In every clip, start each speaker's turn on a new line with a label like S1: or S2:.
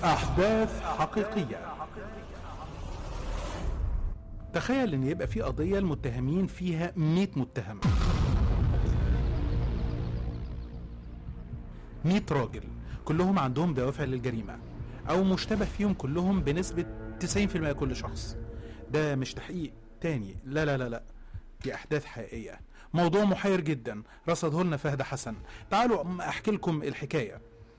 S1: أحداث حقيقية تخيل ان يبقى في قضية المتهمين فيها 100 متهم 100 راجل كلهم عندهم دوافع للجريمة او مشتبه فيهم كلهم بنسبة 90% كل شخص ده مش تحقيق تاني لا لا لا لا دي احداث حقيقية موضوع محير جدا رصده لنا فهد حسن تعالوا احكي لكم الحكاية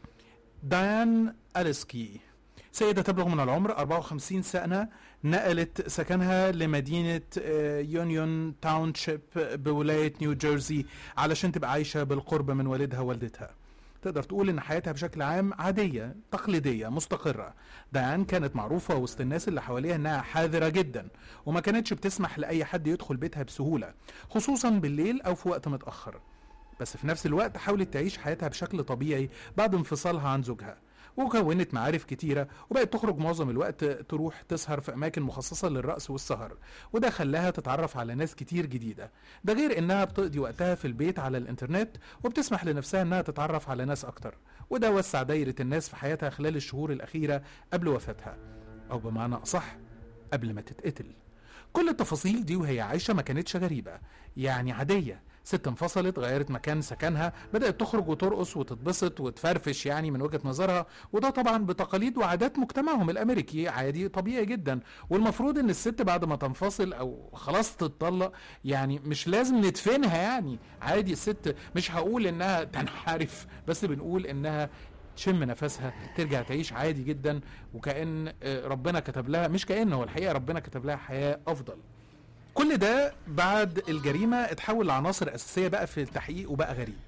S1: ديان أليسكي سيدة تبلغ من العمر 54 سنة نقلت سكنها لمدينة آه، يونيون تاونشيب بولاية نيو جيرسي علشان تبقى عايشة بالقرب من والدها ووالدتها تقدر تقول ان حياتها بشكل عام عادية تقليدية مستقرة ديان كانت معروفة وسط الناس اللي حواليها انها حذرة جدا وما كانتش بتسمح لأي حد يدخل بيتها بسهولة خصوصا بالليل او في وقت متأخر بس في نفس الوقت حاولت تعيش حياتها بشكل طبيعي بعد انفصالها عن زوجها وكونت معارف كتيرة وبقت تخرج معظم الوقت تروح تسهر في أماكن مخصصة للرقص والسهر وده خلاها تتعرف على ناس كتير جديدة ده غير إنها بتقضي وقتها في البيت على الإنترنت وبتسمح لنفسها إنها تتعرف على ناس أكتر وده وسع دايرة الناس في حياتها خلال الشهور الأخيرة قبل وفاتها أو بمعنى أصح قبل ما تتقتل كل التفاصيل دي وهي عايشة ما كانتش غريبة يعني عادية ست انفصلت غيرت مكان سكنها بدأت تخرج وترقص وتتبسط وتفرفش يعني من وجهة نظرها وده طبعا بتقاليد وعادات مجتمعهم الأمريكي عادي طبيعي جدا والمفروض إن الست بعد ما تنفصل أو خلاص تتطلق يعني مش لازم ندفنها يعني عادي الست مش هقول إنها تنحرف بس بنقول إنها تشم نفسها ترجع تعيش عادي جدا وكأن آه، ربنا كتب لها مش كأن هو الحقيقة ربنا كتب لها حياة أفضل كل ده بعد الجريمة اتحول لعناصر أساسية بقى في التحقيق وبقى غريب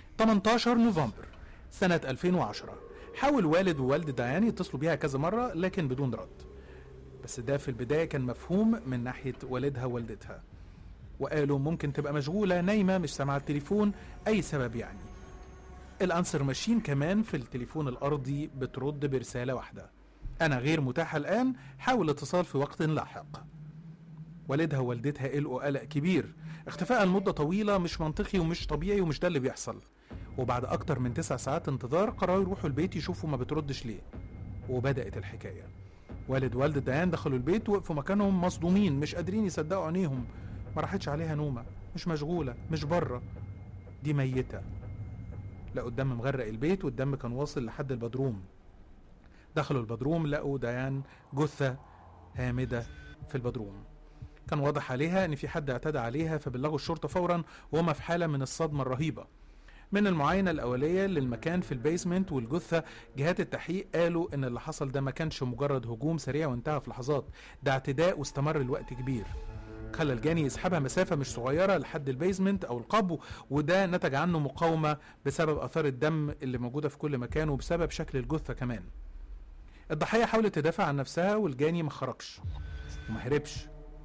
S1: 18 نوفمبر سنة 2010 حاول والد ووالد ديان يتصلوا بيها كذا مرة لكن بدون رد بس ده في البداية كان مفهوم من ناحية والدها ووالدتها وقالوا ممكن تبقى مشغولة نايمة مش سامعة التليفون أي سبب يعني الأنسر ماشين كمان في التليفون الأرضي بترد برسالة واحدة أنا غير متاحة الآن حاول الاتصال في وقت لاحق والدها ووالدتها قلقوا قلق كبير اختفاء لمدة طويلة مش منطقي ومش طبيعي ومش ده اللي بيحصل وبعد أكتر من تسع ساعات انتظار قرروا يروحوا البيت يشوفوا ما بتردش ليه وبدأت الحكاية والد والدة ديان دخلوا البيت وقفوا مكانهم مصدومين مش قادرين يصدقوا عينيهم ما راحتش عليها نومة مش مشغولة مش بره دي ميتة لقوا الدم مغرق البيت والدم كان واصل لحد البدروم دخلوا البدروم لقوا ديان جثة هامدة في البدروم كان واضح عليها ان في حد اعتدى عليها فبلغوا الشرطة فورا وهما في حالة من الصدمة الرهيبة من المعاينة الأولية للمكان في البيسمنت والجثة جهات التحقيق قالوا إن اللي حصل ده ما كانش مجرد هجوم سريع وانتهى في لحظات ده اعتداء واستمر لوقت كبير خلى الجاني يسحبها مسافة مش صغيرة لحد البيزمنت أو القبو وده نتج عنه مقاومة بسبب آثار الدم اللي موجودة في كل مكان وبسبب شكل الجثة كمان الضحية حاولت تدافع عن نفسها والجاني ما خرجش وما هربش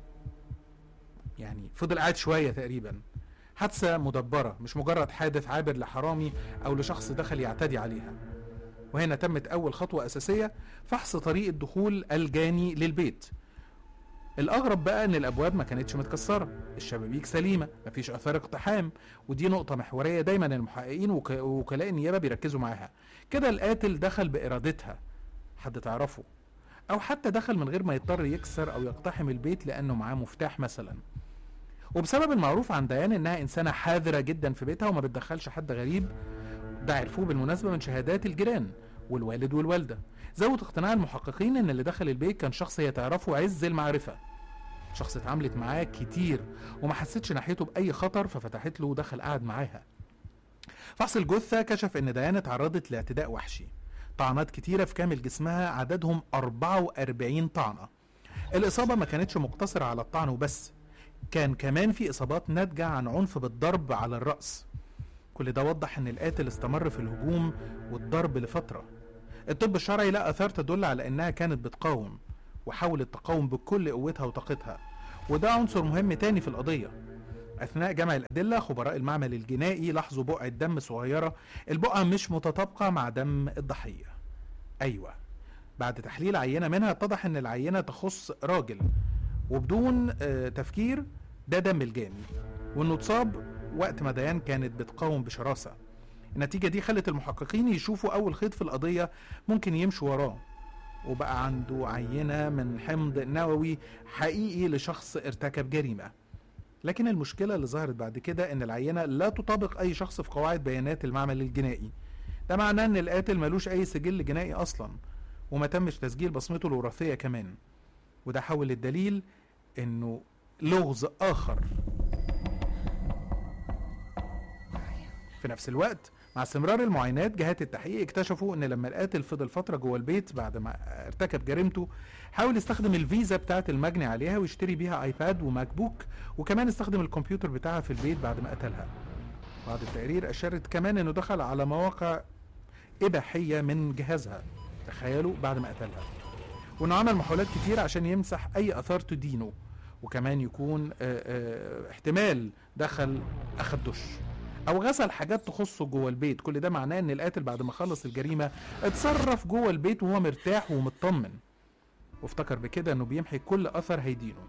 S1: يعني فضل قاعد شوية تقريبا حادثة مدبرة مش مجرد حادث عابر لحرامي أو لشخص دخل يعتدي عليها وهنا تمت أول خطوة أساسية فحص طريقة دخول الجاني للبيت الأغرب بقى إن الأبواب ما كانتش متكسرة الشبابيك سليمة مفيش آثار اقتحام ودي نقطة محورية دايما المحققين وك- ووكلاء النيابة بيركزوا معاها كده القاتل دخل بإرادتها حد تعرفه أو حتى دخل من غير ما يضطر يكسر أو يقتحم البيت لأنه معاه مفتاح مثلا وبسبب المعروف عن ديان انها انسانه حذره جدا في بيتها وما بتدخلش حد غريب ده عرفوه بالمناسبه من شهادات الجيران والوالد والوالده زود اقتناع المحققين ان اللي دخل البيت كان شخص هي تعرفه عز المعرفه شخص اتعاملت معاه كتير وما حسيتش ناحيته باي خطر ففتحت له ودخل قعد معاها فحص الجثه كشف ان ديان اتعرضت لاعتداء وحشي طعنات كتيره في كامل جسمها عددهم 44 طعنه الاصابه ما كانتش مقتصره على الطعن وبس كان كمان في اصابات ناتجه عن عنف بالضرب على الراس كل ده وضح ان القاتل استمر في الهجوم والضرب لفتره الطب الشرعي لقى اثار تدل على انها كانت بتقاوم وحاولت تقاوم بكل قوتها وطاقتها وده عنصر مهم تاني في القضيه اثناء جمع الادله خبراء المعمل الجنائي لاحظوا بقعه دم صغيره البقعه مش متطابقه مع دم الضحيه ايوه بعد تحليل عينه منها اتضح ان العينه تخص راجل وبدون آه، تفكير ده دم الجاني وانه اتصاب وقت ما ديان كانت بتقاوم بشراسه النتيجه دي خلت المحققين يشوفوا اول خيط في القضيه ممكن يمشوا وراه وبقى عنده عينة من حمض نووي حقيقي لشخص ارتكب جريمة لكن المشكلة اللي ظهرت بعد كده ان العينة لا تطابق اي شخص في قواعد بيانات المعمل الجنائي ده معناه ان القاتل ملوش اي سجل جنائي اصلا وما تمش تسجيل بصمته الوراثية كمان وده حول الدليل انه لغز اخر في نفس الوقت مع استمرار المعاينات جهات التحقيق اكتشفوا ان لما القاتل فضل فتره جوه البيت بعد ما ارتكب جريمته حاول يستخدم الفيزا بتاعه المجني عليها ويشتري بيها ايباد وماك بوك وكمان استخدم الكمبيوتر بتاعها في البيت بعد ما قتلها بعض التقارير اشارت كمان انه دخل على مواقع اباحيه من جهازها تخيلوا بعد ما قتلها وانه عمل محاولات كتير عشان يمسح اي اثار تدينه وكمان يكون آه، آه، احتمال دخل اخد دش او غسل حاجات تخصه جوه البيت كل ده معناه ان القاتل بعد ما خلص الجريمه اتصرف جوه البيت وهو مرتاح ومطمن وافتكر بكده انه بيمحي كل اثر هيدينه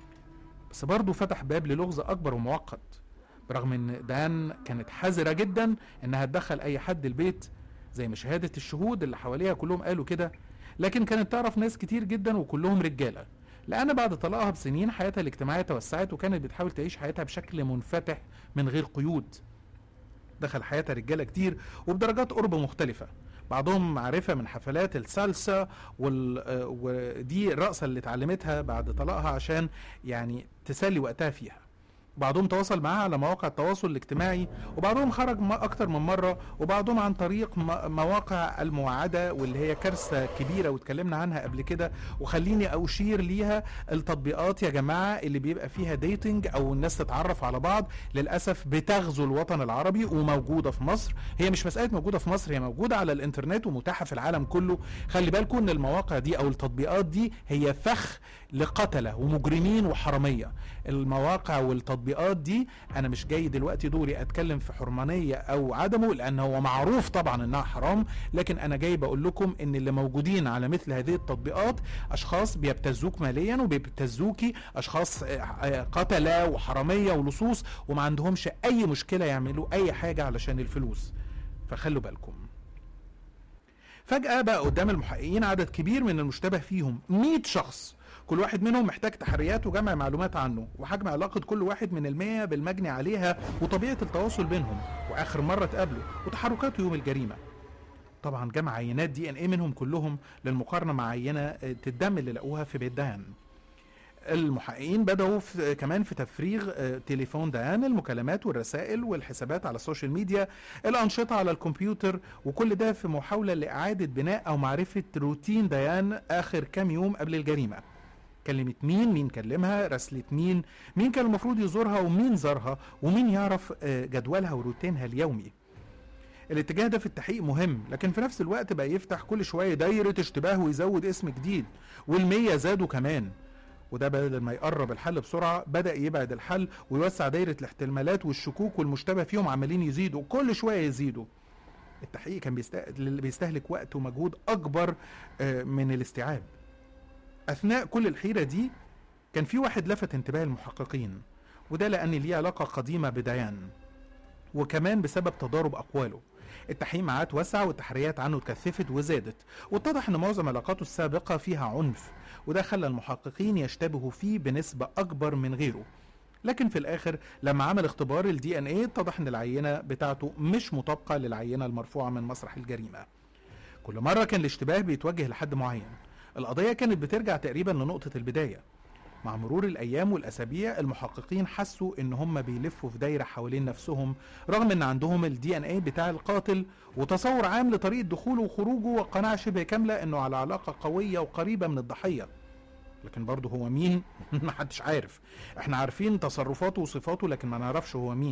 S1: بس برضه فتح باب للغز اكبر ومعقد برغم ان دان كانت حذره جدا انها تدخل اي حد البيت زي ما شهاده الشهود اللي حواليها كلهم قالوا كده لكن كانت تعرف ناس كتير جدا وكلهم رجاله لأن بعد طلاقها بسنين حياتها الاجتماعية توسعت وكانت بتحاول تعيش حياتها بشكل منفتح من غير قيود دخل حياتها رجاله كتير وبدرجات قرب مختلفه بعضهم معرفة من حفلات السالسا وال... آه، ودي الرقصة اللي اتعلمتها بعد طلاقها عشان يعني تسلي وقتها فيها بعضهم تواصل معاها على مواقع التواصل الاجتماعي وبعضهم خرج م- اكتر من مره وبعضهم عن طريق م- مواقع المواعده واللي هي كارثه كبيره واتكلمنا عنها قبل كده وخليني اشير ليها التطبيقات يا جماعه اللي بيبقى فيها ديتنج او الناس تتعرف على بعض للاسف بتغزو الوطن العربي وموجوده في مصر هي مش مساله موجوده في مصر هي موجوده على الانترنت ومتاحه في العالم كله خلي بالكم ان المواقع دي او التطبيقات دي هي فخ لقتله ومجرمين وحراميه المواقع والتطبيقات دي انا مش جاي دلوقتي دوري اتكلم في حرمانيه او عدمه لان هو معروف طبعا انها حرام لكن انا جاي بقول لكم ان اللي موجودين على مثل هذه التطبيقات اشخاص بيبتزوك ماليا وبيبتزوكي اشخاص آه، آه، قتله وحراميه ولصوص وما عندهمش اي مشكله يعملوا اي حاجه علشان الفلوس فخلوا بالكم فجأة بقى قدام المحققين عدد كبير من المشتبه فيهم 100 شخص كل واحد منهم محتاج تحريات وجمع معلومات عنه وحجم علاقة كل واحد من المية بالمجني عليها وطبيعة التواصل بينهم وآخر مرة اتقابلوا وتحركات يوم الجريمة طبعا جمع عينات دي ان ايه منهم كلهم للمقارنة مع عينة آه، الدم اللي لقوها في بيت دهان المحققين بدأوا في كمان في تفريغ آه، تليفون ديان المكالمات والرسائل والحسابات على السوشيال ميديا الأنشطة على الكمبيوتر وكل ده في محاولة لإعادة بناء أو معرفة روتين ديان آخر كام يوم قبل الجريمة كلمت مين مين كلمها رسلت مين مين كان المفروض يزورها ومين زارها ومين يعرف آه، جدولها وروتينها اليومي الاتجاه ده في التحقيق مهم لكن في نفس الوقت بقى يفتح كل شوية دايرة اشتباه ويزود اسم جديد والمية زادوا كمان وده بدل ما يقرب الحل بسرعة بدأ يبعد الحل ويوسع دايرة الاحتمالات والشكوك والمشتبه فيهم عمالين يزيدوا كل شوية يزيدوا التحقيق كان بيست- بيستهلك وقت ومجهود أكبر آه، من الاستيعاب أثناء كل الحيرة دي كان في واحد لفت انتباه المحققين وده لأن ليه علاقة قديمة بديان وكمان بسبب تضارب أقواله التحقيق معاه اتوسع والتحريات عنه اتكثفت وزادت واتضح ان معظم علاقاته السابقة فيها عنف وده خلى المحققين يشتبهوا فيه بنسبة أكبر من غيره لكن في الآخر لما عمل اختبار الدي ان ايه اتضح ان العينة بتاعته مش مطابقة للعينة المرفوعة من مسرح الجريمة كل مرة كان الاشتباه بيتوجه لحد معين القضية كانت بترجع تقريبا لنقطة البداية مع مرور الأيام والأسابيع المحققين حسوا إن هم بيلفوا في دايرة حوالين نفسهم رغم إن عندهم الدي ان ايه بتاع القاتل وتصور عام لطريقة دخوله وخروجه وقناعة شبه كاملة إنه على علاقة قوية وقريبة من الضحية لكن برضه هو مين محدش عارف احنا عارفين تصرفاته وصفاته لكن ما نعرفش هو مين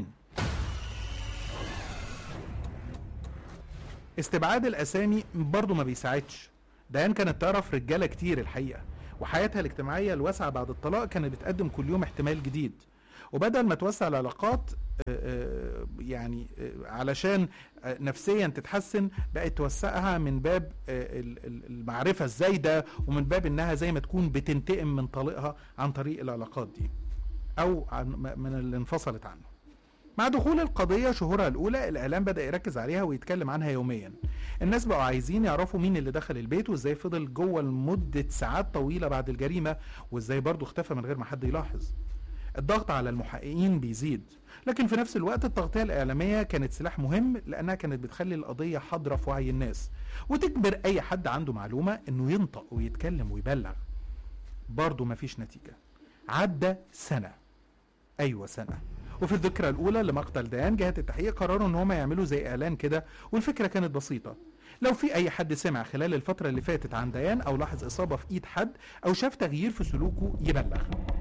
S1: استبعاد الاسامي برضه ما بيساعدش ديان كانت تعرف رجاله كتير الحقيقه وحياتها الاجتماعيه الواسعه بعد الطلاق كانت بتقدم كل يوم احتمال جديد وبدل ما توسع العلاقات آه، آه، يعني آه، علشان آه، نفسيا تتحسن بقت توسعها من باب آه، ال- ال- المعرفه الزايده ومن باب انها زي ما تكون بتنتقم من طليقها عن طريق العلاقات دي او عن م- من اللي انفصلت عنه مع دخول القضية شهورها الأولى الإعلام بدأ يركز عليها ويتكلم عنها يوميا الناس بقوا عايزين يعرفوا مين اللي دخل البيت وإزاي فضل جوه لمدة ساعات طويلة بعد الجريمة وإزاي برضه اختفى من غير ما حد يلاحظ الضغط على المحققين بيزيد لكن في نفس الوقت التغطية الإعلامية كانت سلاح مهم لأنها كانت بتخلي القضية حاضرة في وعي الناس وتجبر أي حد عنده معلومة إنه ينطق ويتكلم ويبلغ برضه مفيش نتيجة عدى سنة أيوة سنة وفي الذكرى الأولى لمقتل ديان جهات التحقيق قرروا إن هما يعملوا زي إعلان كده والفكرة كانت بسيطة لو في أي حد سمع خلال الفترة اللي فاتت عن ديان أو لاحظ إصابة في إيد حد أو شاف تغيير في سلوكه يبلغ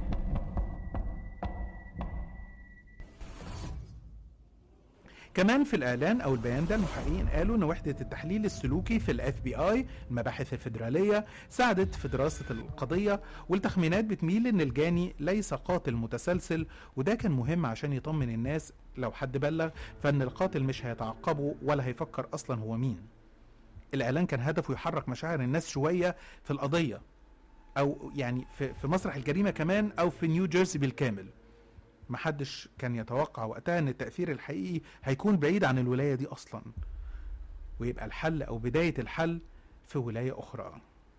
S1: كمان في الاعلان او البيان ده المحققين قالوا ان وحده التحليل السلوكي في الاف بي اي المباحث الفيدراليه ساعدت في دراسه القضيه والتخمينات بتميل ان الجاني ليس قاتل متسلسل وده كان مهم عشان يطمن الناس لو حد بلغ فان القاتل مش هيتعقبه ولا هيفكر اصلا هو مين الاعلان كان هدفه يحرك مشاعر الناس شويه في القضيه او يعني في, في مسرح الجريمه كمان او في نيو جيرسي بالكامل محدش كان يتوقع وقتها ان التأثير الحقيقي هيكون بعيد عن الولاية دي اصلا ويبقى الحل او بداية الحل في ولاية اخرى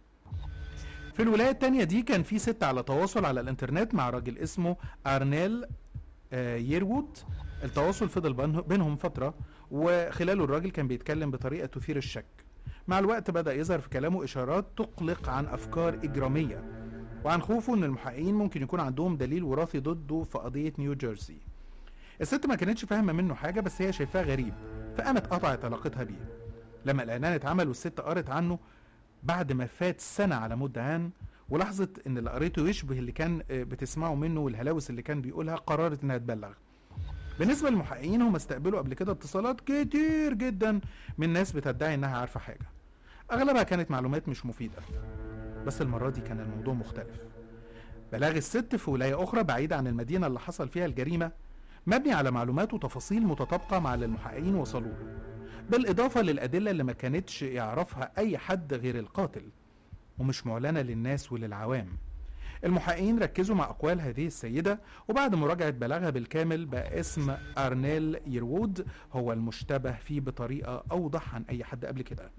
S1: في الولاية التانية دي كان في ست على تواصل على الانترنت مع راجل اسمه ارنيل آه، ييروود التواصل فضل بينه- بينهم فترة وخلاله الراجل كان بيتكلم بطريقة تثير الشك مع الوقت بدأ يظهر في كلامه إشارات تقلق عن أفكار إجرامية وعن خوفه ان المحققين ممكن يكون عندهم دليل وراثي ضده في قضيه نيو جيرسي الست ما كانتش فاهمه منه حاجه بس هي شايفاه غريب فقامت قطعت علاقتها بيه لما الاعلان اتعمل والست قرت عنه بعد ما فات سنه على موت دهان ولاحظت ان اللي قريته يشبه اللي كان آه، بتسمعه منه والهلاوس اللي كان بيقولها قررت انها تبلغ بالنسبه للمحققين هم استقبلوا قبل كده اتصالات كتير جدا من ناس بتدعي انها عارفه حاجه اغلبها كانت معلومات مش مفيده بس المرة دي كان الموضوع مختلف بلاغ الست في ولاية أخرى بعيدة عن المدينة اللي حصل فيها الجريمة مبني على معلومات وتفاصيل متطابقة مع اللي المحققين وصلوا له بالإضافة للأدلة اللي ما كانتش يعرفها أي حد غير القاتل ومش معلنة للناس وللعوام المحققين ركزوا مع أقوال هذه السيدة وبعد مراجعة بلاغها بالكامل بقى اسم أرنيل يرود هو المشتبه فيه بطريقة أوضح عن أي حد قبل كده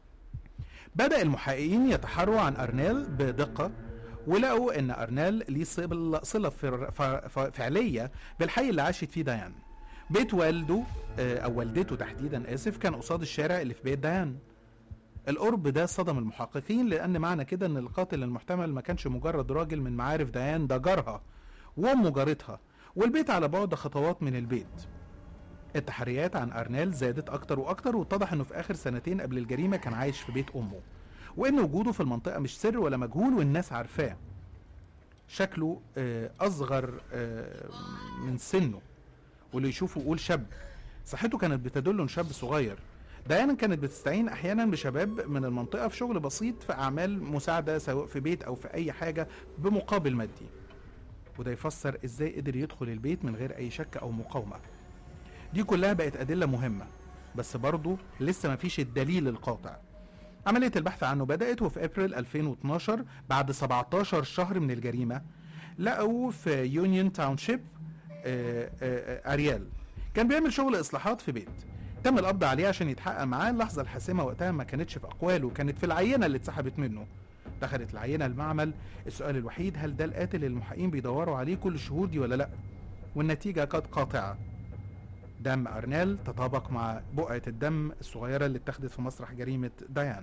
S1: بدأ المحققين يتحروا عن أرنيل بدقة ولقوا ان ارنيل ليه صل- صله فر- ف- ف- فعليه بالحي اللي عاشت فيه ديان بيت والده آه، او والدته تحديدا اسف كان قصاد الشارع اللي في بيت ديان القرب ده صدم المحققين لان معنى كده ان القاتل المحتمل ما كانش مجرد راجل من معارف ديان ده جارها وامه جارتها والبيت على بعد خطوات من البيت التحريات عن ارنيل زادت اكتر واكتر واتضح انه في اخر سنتين قبل الجريمه كان عايش في بيت امه وان وجوده في المنطقه مش سر ولا مجهول والناس عارفاه شكله آه، اصغر آه، من سنه واللي يشوفه يقول شاب صحته كانت بتدل انه شاب صغير ديانا كانت بتستعين احيانا بشباب من المنطقه في شغل بسيط في اعمال مساعده سواء في بيت او في اي حاجه بمقابل مادي وده يفسر ازاي قدر يدخل البيت من غير اي شك او مقاومه دي كلها بقت ادله مهمه بس برضه لسه مفيش الدليل القاطع عملية البحث عنه بدأت وفي أبريل 2012 بعد 17 شهر من الجريمة لقوا في يونيون تاونشيب آه، آه، أريال كان بيعمل شغل إصلاحات في بيت تم القبض عليه عشان يتحقق معاه اللحظة الحاسمة وقتها ما كانتش في أقواله كانت في العينة اللي اتسحبت منه دخلت العينة المعمل السؤال الوحيد هل ده القاتل اللي المحققين بيدوروا عليه كل الشهور دي ولا لأ والنتيجة كانت قاطعة دم أرنيل تطابق مع بقعة الدم الصغيرة اللي اتخذت في مسرح جريمة ديان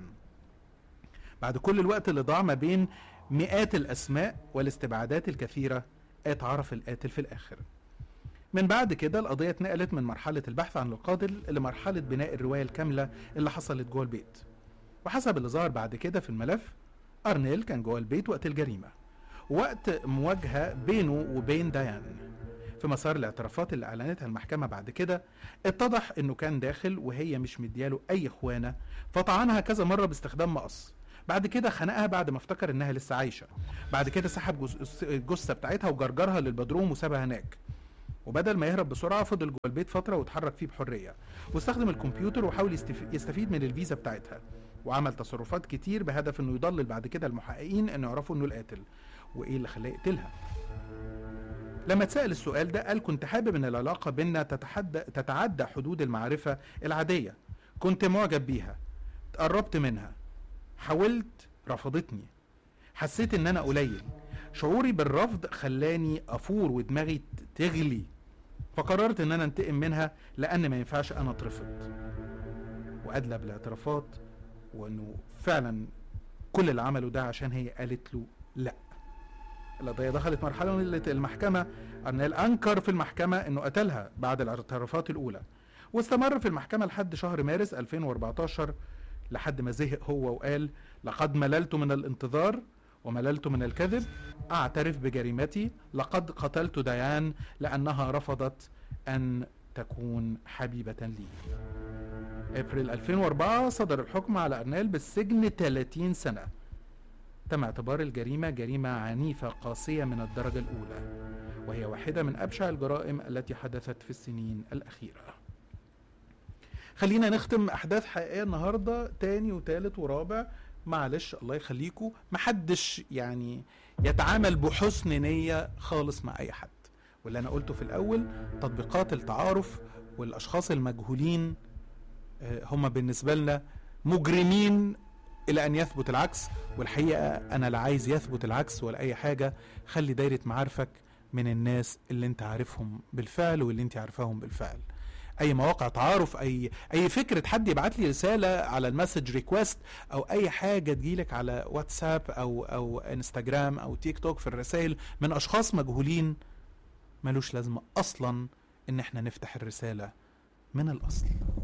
S1: بعد كل الوقت اللي ضاع ما بين مئات الأسماء والاستبعادات الكثيرة اتعرف القاتل في الآخر من بعد كده القضية اتنقلت من مرحلة البحث عن القاتل لمرحلة بناء الرواية الكاملة اللي حصلت جوه البيت وحسب اللي ظهر بعد كده في الملف أرنيل كان جوه البيت وقت الجريمة وقت مواجهة بينه وبين ديان في مسار الاعترافات اللي اعلنتها المحكمه بعد كده اتضح انه كان داخل وهي مش مدياله اي خوانه فطعنها كذا مره باستخدام مقص بعد كده خنقها بعد ما افتكر انها لسه عايشه بعد كده سحب جز- الجثه بتاعتها وجرجرها للبدروم وسابها هناك وبدل ما يهرب بسرعه فضل جوه البيت فتره واتحرك فيه بحريه واستخدم الكمبيوتر وحاول يستف- يستفيد من الفيزا بتاعتها وعمل تصرفات كتير بهدف انه يضلل بعد كده المحققين انه يعرفوا انه القاتل وايه اللي خلاه يقتلها لما اتسأل السؤال ده قال كنت حابب ان العلاقة بيننا تتحدى تتعدى حدود المعرفة العادية كنت معجب بيها قربت منها حاولت رفضتني حسيت ان انا قليل شعوري بالرفض خلاني افور ودماغي تغلي فقررت ان انا انتقم منها لان ما ينفعش انا اترفض وادلى بالاعترافات وانه فعلا كل اللي عمله ده عشان هي قالت له لا القضية دخلت مرحلة المحكمة أرنيل أنكر في المحكمة أنه قتلها بعد الاعترافات الأولى واستمر في المحكمة لحد شهر مارس 2014 لحد ما زهق هو وقال لقد مللت من الانتظار ومللت من الكذب أعترف بجريمتي لقد قتلت ديان لأنها رفضت أن تكون حبيبة لي ابريل 2004 صدر الحكم على ارنيل بالسجن 30 سنه تم اعتبار الجريمه جريمه عنيفه قاسيه من الدرجه الاولى وهي واحده من ابشع الجرائم التي حدثت في السنين الاخيره خلينا نختم احداث حقيقيه النهارده تاني وتالت ورابع معلش الله يخليكم محدش يعني يتعامل بحسن نيه خالص مع اي حد واللي انا قلته في الاول تطبيقات التعارف والاشخاص المجهولين هم بالنسبه لنا مجرمين الى ان يثبت العكس والحقيقه انا لا عايز يثبت العكس ولا اي حاجه خلي دايره معارفك من الناس اللي انت عارفهم بالفعل واللي انت عارفاهم بالفعل اي مواقع تعارف اي اي فكره حد يبعت لي رساله على المسج ريكوست او اي حاجه تجيلك على واتساب او او انستجرام او تيك توك في الرسائل من اشخاص مجهولين ملوش لازمه اصلا ان احنا نفتح الرساله من الاصل